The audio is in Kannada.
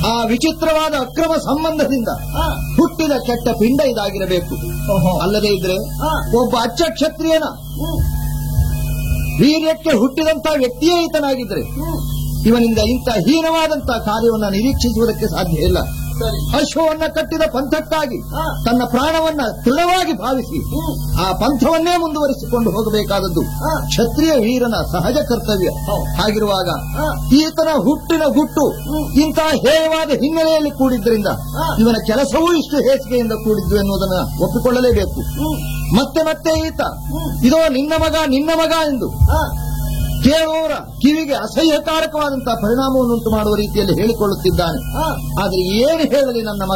ಆ ವಿಚಿತ್ರವಾದ ಅಕ್ರಮ ಸಂಬಂಧದಿಂದ ಹಾ. ಹುಟ್ಟಿದ ಕೆಟ್ಟ ಪಿಂಡ ಇದಾಗಿರಬೇಕು ಓಹೋ. ಅಲ್ಲದೆ ಇದ್ರೆ ಹಾ. ಒಬ್ಬ ಅಚ್ಚ ಕ್ಷತ್ರಿಯನ ಹ್ಮ್. ವೀರ್ಯಕ್ಕೆ ಹುಟ್ಟಿದಂತ ವ್ಯಕ್ತಿಯೇ ಈತನಾಗಿದ್ರೆ ಹ್ಮ್. ಇವನಿಂದ ಇಂಥ ಹೀನವಾದಂತ ಕಾರ್ಯವನ್ನ ನಿರೀಕ್ಷಿಸುವುದಕ್ಕೆ ಸಾಧ್ಯ ಇಲ್ಲ ಸರಿ ಅಶ್ವವನ್ನ ಕಟ್ಟಿದ ಪಂಥಕ್ಕಾಗಿ ಹಾ. ತನ್ನ ಪ್ರಾಣವನ್ನ ದೃಢವಾಗಿ ಭಾವಿಸಿ ಹ್ಮ್. ಆ ಪಂಥವನ್ನೇ ಮುಂದುವರಿಸಿಕೊಂಡು ಹೋಗಬೇಕಾದದ್ದು ಹಾ. ಕ್ಷತ್ರಿಯ ವೀರನ ಸಹಜ ಕರ್ತವ್ಯ ಹೌದು. ಹಾಗಿರುವಾಗ ಹಾ. ಈತನ ಹುಟ್ಟಿನ ಗುಟ್ಟು ಹ್ಮ್. ಇಂತಹ ಹೇಯವಾದ ಹಿನ್ನೆಲೆಯಲ್ಲಿ ಕೂಡಿದ್ರಿಂದ ಹಾ. ಇವನ ಕೆಲಸವೂ ಇಷ್ಟು ಹೇಸಿಗೆಯಿಂದ ಕೂಡಿದ್ದು ಎನ್ನುವುದನ್ನು ಒಪ್ಪಿಕೊಳ್ಳಲೇಬೇಕು ಹ್ಮ್. ಮತ್ತೆ ಮತ್ತೆ ಈತ ಹ್ಮ್. ಇದೋ ನಿನ್ನ ಮಗ ನಿನ್ನ ಮಗ ಎಂದು ಹಾ. ಕೇಳುವವರ ಕಿವಿಗೆ ಅಸಹ್ಯಕಾರಕವಾದಂತಹ ಪರಿಣಾಮವನ್ನುಂಟು ಮಾಡುವ ರೀತಿಯಲ್ಲಿ ಹೇಳಿಕೊಳ್ಳುತ್ತಿದ್ದಾನೆ ಹಾ. ಆದರೆ ಏನು ಹೇಳಲಿ ನನ್ನ ಮಗ